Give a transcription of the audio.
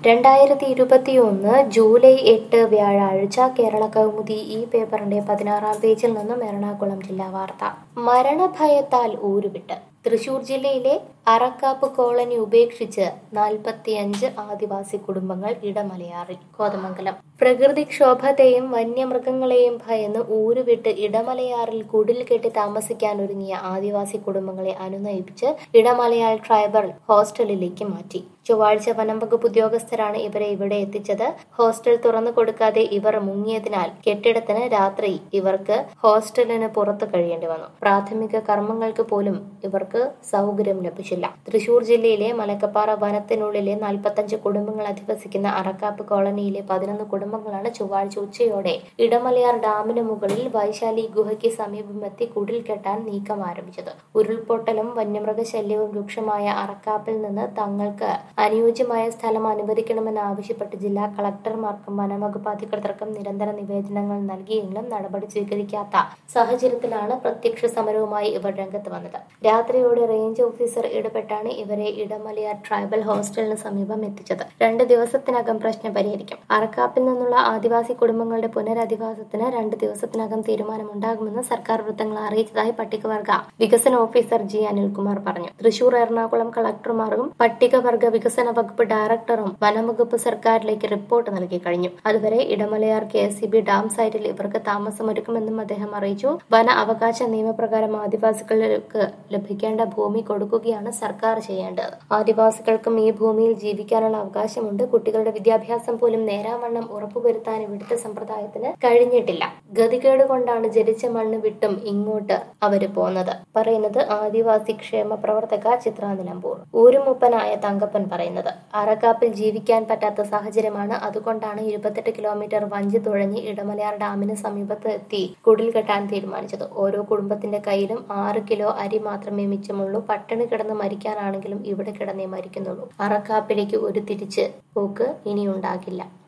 രണ്ടായിരത്തി ഇരുപത്തിയൊന്ന് ജൂലൈ എട്ട് വ്യാഴാഴ്ച കേരള കൗമുദി ഈ പേപ്പറിന്റെ പതിനാറാം പേജിൽ നിന്നും എറണാകുളം ജില്ലാ വാർത്ത മരണഭയത്താൽ ഊരുവിട്ട് തൃശൂർ ജില്ലയിലെ അറക്കാപ്പ് കോളനി ഉപേക്ഷിച്ച് നാൽപ്പത്തിയഞ്ച് ആദിവാസി കുടുംബങ്ങൾ ഇടമലയാറിൽ കോതമംഗലം പ്രകൃതിക്ഷോഭത്തെയും വന്യമൃഗങ്ങളെയും ഭയന്ന് ഊരുവിട്ട് ഇടമലയാറിൽ കുടിൽ കെട്ടി താമസിക്കാൻ ഒരുങ്ങിയ ആദിവാസി കുടുംബങ്ങളെ അനുനയിപ്പിച്ച് ഇടമലയാർ ട്രൈബൽ ഹോസ്റ്റലിലേക്ക് മാറ്റി ചൊവ്വാഴ്ച വനം വകുപ്പ് ഉദ്യോഗസ്ഥരാണ് ഇവരെ ഇവിടെ എത്തിച്ചത് ഹോസ്റ്റൽ തുറന്നു കൊടുക്കാതെ ഇവർ മുങ്ങിയതിനാൽ കെട്ടിടത്തിന് രാത്രി ഇവർക്ക് ഹോസ്റ്റലിന് പുറത്ത് കഴിയേണ്ടി വന്നു പ്രാഥമിക കർമ്മങ്ങൾക്ക് പോലും ഇവർക്ക് സൗകര്യം ലഭിച്ചില്ല തൃശൂർ ജില്ലയിലെ മലക്കപ്പാറ വനത്തിനുള്ളിലെ നാൽപ്പത്തഞ്ച് കുടുംബങ്ങൾ അധിവസിക്കുന്ന അറക്കാപ്പ് കോളനിയിലെ പതിനൊന്ന് കുടുംബങ്ങളാണ് ചൊവ്വാഴ്ച ഉച്ചയോടെ ഇടമലയാർ ഡാമിന് മുകളിൽ വൈശാലി ഗുഹയ്ക്ക് സമീപമെത്തി കുടിൽ കെട്ടാൻ നീക്കം ആരംഭിച്ചത് ഉരുൾപൊട്ടലും വന്യമൃഗശല്യവും രൂക്ഷമായ അറക്കാപ്പിൽ നിന്ന് തങ്ങൾക്ക് അനുയോജ്യമായ സ്ഥലം അനുവദിക്കണമെന്ന് ആവശ്യപ്പെട്ട് ജില്ലാ കളക്ടർമാർക്കും വനംവകുപ്പ് അധികൃതർക്കും നിരന്തര നിവേദനങ്ങൾ നൽകിയെങ്കിലും നടപടി സ്വീകരിക്കാത്ത സാഹചര്യത്തിലാണ് പ്രത്യക്ഷ സമരവുമായി ഇവർ രംഗത്ത് വന്നത് രാത്രിയോടെ റേഞ്ച് ഓഫീസർ ഇടപെട്ടാണ് ഇവരെ ഇടമലയാർ ട്രൈബൽ ഹോസ്റ്റലിന് സമീപം എത്തിച്ചത് രണ്ട് ദിവസത്തിനകം പ്രശ്നം പരിഹരിക്കും അറക്കാപ്പിൽ നിന്നുള്ള ആദിവാസി കുടുംബങ്ങളുടെ പുനരധിവാസത്തിന് രണ്ട് ദിവസത്തിനകം തീരുമാനമുണ്ടാകുമെന്ന് സർക്കാർ വൃത്തങ്ങൾ അറിയിച്ചതായി പട്ടികവർഗ വികസന ഓഫീസർ ജി അനിൽകുമാർ പറഞ്ഞു തൃശൂർ എറണാകുളം കളക്ടർമാർക്കും പട്ടികവർഗ വികസന വകുപ്പ് ഡയറക്ടറും വനംവകുപ്പ് സർക്കാരിലേക്ക് റിപ്പോർട്ട് നൽകി കഴിഞ്ഞു അതുവരെ ഇടമലയാർ കെ എസ് ഡാം സൈറ്റിൽ ഇവർക്ക് താമസമൊരുക്കുമെന്നും അദ്ദേഹം അറിയിച്ചു വന അവകാശ നിയമപ്രകാരം ആദിവാസികൾക്ക് ലഭിക്കേണ്ട ഭൂമി കൊടുക്കുകയാണ് സർക്കാർ ചെയ്യേണ്ടത് ആദിവാസികൾക്കും ഈ ഭൂമിയിൽ ജീവിക്കാനുള്ള അവകാശമുണ്ട് കുട്ടികളുടെ വിദ്യാഭ്യാസം പോലും നേരാവണ്ണം ഉറപ്പുവരുത്താൻ ഇവിടുത്തെ സമ്പ്രദായത്തിന് കഴിഞ്ഞിട്ടില്ല ഗതികേട് കൊണ്ടാണ് ജനിച്ച മണ്ണ് വിട്ടും ഇങ്ങോട്ട് അവര് പോന്നത് പറയുന്നത് ആദിവാസി ക്ഷേമ പ്രവർത്തക ചിത്ര നിലമ്പൂർ ഊരുമൂപ്പനായ തങ്കപ്പൻ പറയുന്നത് അറക്കാപ്പിൽ ജീവിക്കാൻ പറ്റാത്ത സാഹചര്യമാണ് അതുകൊണ്ടാണ് ഇരുപത്തെട്ട് കിലോമീറ്റർ വഞ്ചി തുഴഞ്ഞ് ഇടമലയാർ ഡാമിന് സമീപത്ത് എത്തി കുടിൽ കെട്ടാൻ തീരുമാനിച്ചത് ഓരോ കുടുംബത്തിന്റെ കയ്യിലും ആറ് കിലോ അരി മാത്രമേ മിച്ചമുള്ളൂ പട്ടിണി കിടന്ന് മരിക്കാനാണെങ്കിലും ഇവിടെ കിടന്നേ മരിക്കുന്നുള്ളൂ അറക്കാപ്പിലേക്ക് ഒരു തിരിച്ച് പോക്ക് ഇനിയുണ്ടാകില്ല